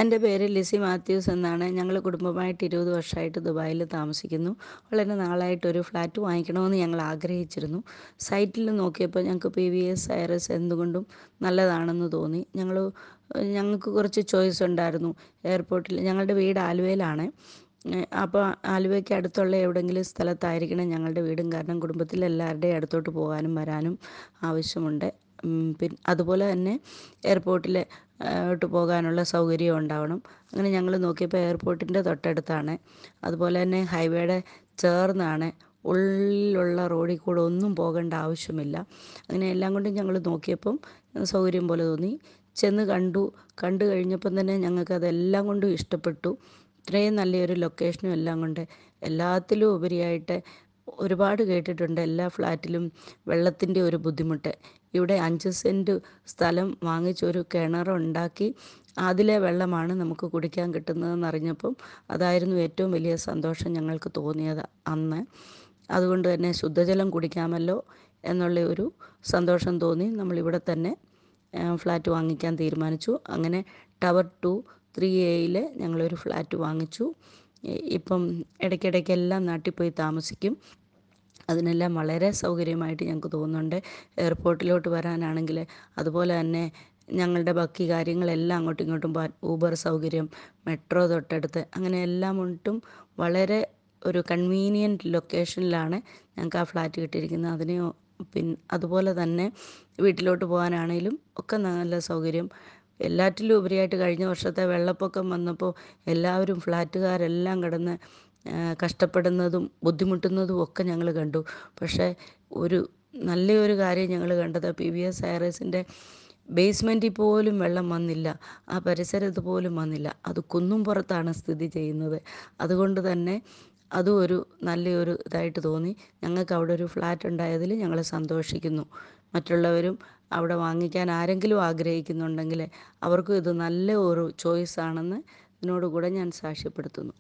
എൻ്റെ പേര് ലിസി മാത്യൂസ് എന്നാണ് ഞങ്ങൾ കുടുംബമായിട്ട് ഇരുപത് വർഷമായിട്ട് ദുബായിൽ താമസിക്കുന്നു വളരെ നാളായിട്ടൊരു ഫ്ലാറ്റ് വാങ്ങിക്കണമെന്ന് ഞങ്ങൾ ആഗ്രഹിച്ചിരുന്നു സൈറ്റിൽ നോക്കിയപ്പോൾ ഞങ്ങൾക്ക് പി വി എസ് ഐറസ് എന്തുകൊണ്ടും നല്ലതാണെന്ന് തോന്നി ഞങ്ങൾ ഞങ്ങൾക്ക് കുറച്ച് ചോയ്സ് ഉണ്ടായിരുന്നു എയർപോർട്ടിൽ ഞങ്ങളുടെ വീട് ആലുവയിലാണ് അപ്പോൾ ആലുവയ്ക്ക് അടുത്തുള്ള എവിടെയെങ്കിലും സ്ഥലത്തായിരിക്കണം ഞങ്ങളുടെ വീടും കാരണം കുടുംബത്തിലെ എല്ലാവരുടെയും അടുത്തോട്ട് പോകാനും വരാനും ആവശ്യമുണ്ട് പിന്നെ അതുപോലെ തന്നെ എയർപോർട്ടിൽ ട്ട് പോകാനുള്ള സൗകര്യം ഉണ്ടാവണം അങ്ങനെ ഞങ്ങൾ നോക്കിയപ്പോൾ എയർപോർട്ടിൻ്റെ തൊട്ടടുത്താണ് അതുപോലെ തന്നെ ഹൈവേയുടെ ചേർന്നാണ് ഉള്ളിലുള്ള റോഡിൽ കൂടെ ഒന്നും പോകേണ്ട ആവശ്യമില്ല അങ്ങനെ എല്ലാം കൊണ്ടും ഞങ്ങൾ നോക്കിയപ്പം സൗകര്യം പോലെ തോന്നി ചെന്ന് കണ്ടു കണ്ടു കഴിഞ്ഞപ്പം തന്നെ ഞങ്ങൾക്ക് അതെല്ലാം കൊണ്ടും ഇഷ്ടപ്പെട്ടു ഇത്രയും നല്ലൊരു ലൊക്കേഷനും എല്ലാം കൊണ്ട് എല്ലാത്തിലും ഉപരിയായിട്ട് ഒരുപാട് കേട്ടിട്ടുണ്ട് എല്ലാ ഫ്ലാറ്റിലും വെള്ളത്തിൻ്റെ ഒരു ബുദ്ധിമുട്ട് ഇവിടെ അഞ്ച് സെൻറ്റ് സ്ഥലം വാങ്ങിച്ചൊരു കിണറുണ്ടാക്കി അതിലെ വെള്ളമാണ് നമുക്ക് കുടിക്കാൻ കിട്ടുന്നതെന്ന് അറിഞ്ഞപ്പം അതായിരുന്നു ഏറ്റവും വലിയ സന്തോഷം ഞങ്ങൾക്ക് തോന്നിയത് അന്ന് അതുകൊണ്ട് തന്നെ ശുദ്ധജലം കുടിക്കാമല്ലോ എന്നുള്ള ഒരു സന്തോഷം തോന്നി നമ്മളിവിടെ തന്നെ ഫ്ലാറ്റ് വാങ്ങിക്കാൻ തീരുമാനിച്ചു അങ്ങനെ ടവർ ടു ത്രീ എയിൽ ഞങ്ങളൊരു ഫ്ലാറ്റ് വാങ്ങിച്ചു ഇപ്പം ഇടയ്ക്കിടയ്ക്കെല്ലാം നാട്ടിൽ പോയി താമസിക്കും അതിനെല്ലാം വളരെ സൗകര്യമായിട്ട് ഞങ്ങൾക്ക് തോന്നുന്നുണ്ട് എയർപോർട്ടിലോട്ട് വരാനാണെങ്കിൽ അതുപോലെ തന്നെ ഞങ്ങളുടെ ബാക്കി കാര്യങ്ങളെല്ലാം അങ്ങോട്ടും ഇങ്ങോട്ടും ഊബർ സൗകര്യം മെട്രോ തൊട്ടടുത്ത് അങ്ങനെ എല്ലാം കൊണ്ടും വളരെ ഒരു കൺവീനിയൻറ്റ് ലൊക്കേഷനിലാണ് ഞങ്ങൾക്ക് ആ ഫ്ലാറ്റ് കിട്ടിയിരിക്കുന്നത് അതിന് പിന്നെ അതുപോലെ തന്നെ വീട്ടിലോട്ട് പോകാനാണെങ്കിലും ഒക്കെ നല്ല സൗകര്യം എല്ലാറ്റിലും ഉപരിയായിട്ട് കഴിഞ്ഞ വർഷത്തെ വെള്ളപ്പൊക്കം വന്നപ്പോൾ എല്ലാവരും ഫ്ലാറ്റുകാരെല്ലാം കിടന്ന് കഷ്ടപ്പെടുന്നതും ബുദ്ധിമുട്ടുന്നതും ഒക്കെ ഞങ്ങൾ കണ്ടു പക്ഷേ ഒരു നല്ലൊരു കാര്യം ഞങ്ങൾ കണ്ടത് പി വി എസ് ഐറസിൻ്റെ ബേസ്മെൻറ്റിൽ പോലും വെള്ളം വന്നില്ല ആ പരിസരത്ത് പോലും വന്നില്ല അത് കുന്നും പുറത്താണ് സ്ഥിതി ചെയ്യുന്നത് അതുകൊണ്ട് തന്നെ അതും ഒരു നല്ലൊരു ഇതായിട്ട് തോന്നി ഞങ്ങൾക്ക് അവിടെ ഒരു ഫ്ലാറ്റ് ഉണ്ടായതിൽ ഞങ്ങൾ സന്തോഷിക്കുന്നു മറ്റുള്ളവരും അവിടെ വാങ്ങിക്കാൻ ആരെങ്കിലും ആഗ്രഹിക്കുന്നുണ്ടെങ്കിൽ അവർക്കും ഇത് നല്ല ഒരു ചോയ്സ് ആണെന്ന് ഇതിനോട് കൂടെ ഞാൻ സാക്ഷ്യപ്പെടുത്തുന്നു